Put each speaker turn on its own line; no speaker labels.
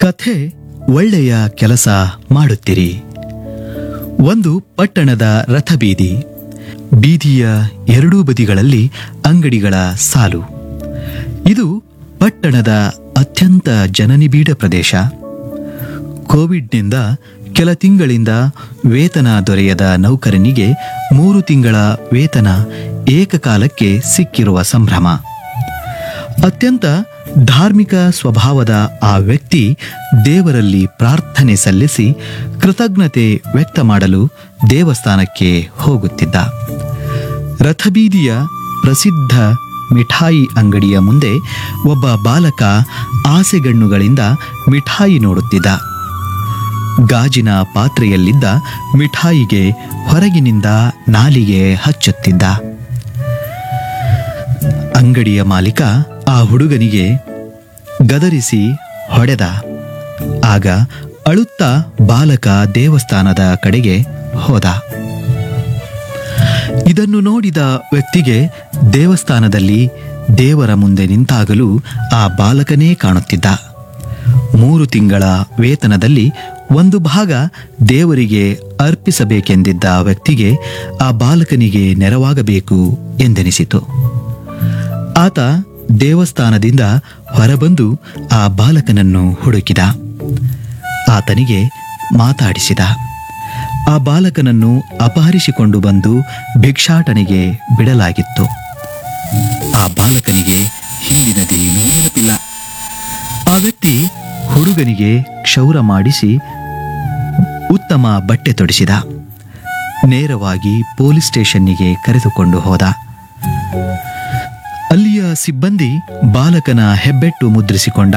ಕಥೆ ಒಳ್ಳೆಯ ಕೆಲಸ ಮಾಡುತ್ತಿರಿ ಒಂದು ಪಟ್ಟಣದ ರಥಬೀದಿ ಬೀದಿಯ ಎರಡೂ ಬದಿಗಳಲ್ಲಿ ಅಂಗಡಿಗಳ ಸಾಲು ಇದು ಪಟ್ಟಣದ ಅತ್ಯಂತ ಜನನಿಬಿಡ ಪ್ರದೇಶ ಕೋವಿಡ್ನಿಂದ ಕೆಲ ತಿಂಗಳಿಂದ ವೇತನ ದೊರೆಯದ ನೌಕರನಿಗೆ ಮೂರು ತಿಂಗಳ ವೇತನ ಏಕಕಾಲಕ್ಕೆ ಸಿಕ್ಕಿರುವ ಸಂಭ್ರಮ ಅತ್ಯಂತ ಧಾರ್ಮಿಕ ಸ್ವಭಾವದ ಆ ವ್ಯಕ್ತಿ ದೇವರಲ್ಲಿ ಪ್ರಾರ್ಥನೆ ಸಲ್ಲಿಸಿ ಕೃತಜ್ಞತೆ ವ್ಯಕ್ತ ಮಾಡಲು ದೇವಸ್ಥಾನಕ್ಕೆ ಹೋಗುತ್ತಿದ್ದ ರಥಬೀದಿಯ ಪ್ರಸಿದ್ಧ ಮಿಠಾಯಿ ಅಂಗಡಿಯ ಮುಂದೆ ಒಬ್ಬ ಬಾಲಕ ಆಸೆಗಣ್ಣುಗಳಿಂದ ಮಿಠಾಯಿ ನೋಡುತ್ತಿದ್ದ ಗಾಜಿನ ಪಾತ್ರೆಯಲ್ಲಿದ್ದ ಮಿಠಾಯಿಗೆ ಹೊರಗಿನಿಂದ ನಾಲಿಗೆ ಹಚ್ಚುತ್ತಿದ್ದ ಅಂಗಡಿಯ ಮಾಲೀಕ ಆ ಹುಡುಗನಿಗೆ ಗದರಿಸಿ ಹೊಡೆದ ಆಗ ಅಳುತ್ತಾ ಬಾಲಕ ದೇವಸ್ಥಾನದ ಕಡೆಗೆ ಹೋದ ಇದನ್ನು ನೋಡಿದ ವ್ಯಕ್ತಿಗೆ ದೇವಸ್ಥಾನದಲ್ಲಿ ದೇವರ ಮುಂದೆ ನಿಂತಾಗಲೂ ಆ ಬಾಲಕನೇ ಕಾಣುತ್ತಿದ್ದ ಮೂರು ತಿಂಗಳ ವೇತನದಲ್ಲಿ ಒಂದು ಭಾಗ ದೇವರಿಗೆ ಅರ್ಪಿಸಬೇಕೆಂದಿದ್ದ ವ್ಯಕ್ತಿಗೆ ಆ ಬಾಲಕನಿಗೆ ನೆರವಾಗಬೇಕು ಎಂದೆನಿಸಿತು ಆತ ದೇವಸ್ಥಾನದಿಂದ ಹೊರಬಂದು ಆ ಬಾಲಕನನ್ನು ಹುಡುಕಿದ ಆತನಿಗೆ ಮಾತಾಡಿಸಿದ ಆ ಬಾಲಕನನ್ನು ಅಪಹರಿಸಿಕೊಂಡು ಬಂದು ಭಿಕ್ಷಾಟನೆಗೆ ಬಿಡಲಾಗಿತ್ತು ಆ ಬಾಲಕನಿಗೆ ಹಿಂದಿನದೇನೂ ನೆನಪಿಲ್ಲ ಆ ವ್ಯಕ್ತಿ ಹುಡುಗನಿಗೆ ಕ್ಷೌರ ಮಾಡಿಸಿ ಉತ್ತಮ ಬಟ್ಟೆ ತೊಡಿಸಿದ ನೇರವಾಗಿ ಪೊಲೀಸ್ ಸ್ಟೇಷನ್ನಿಗೆ ಕರೆದುಕೊಂಡು ಹೋದ ಅಲ್ಲಿಯ ಸಿಬ್ಬಂದಿ ಬಾಲಕನ ಹೆಬ್ಬೆಟ್ಟು ಮುದ್ರಿಸಿಕೊಂಡ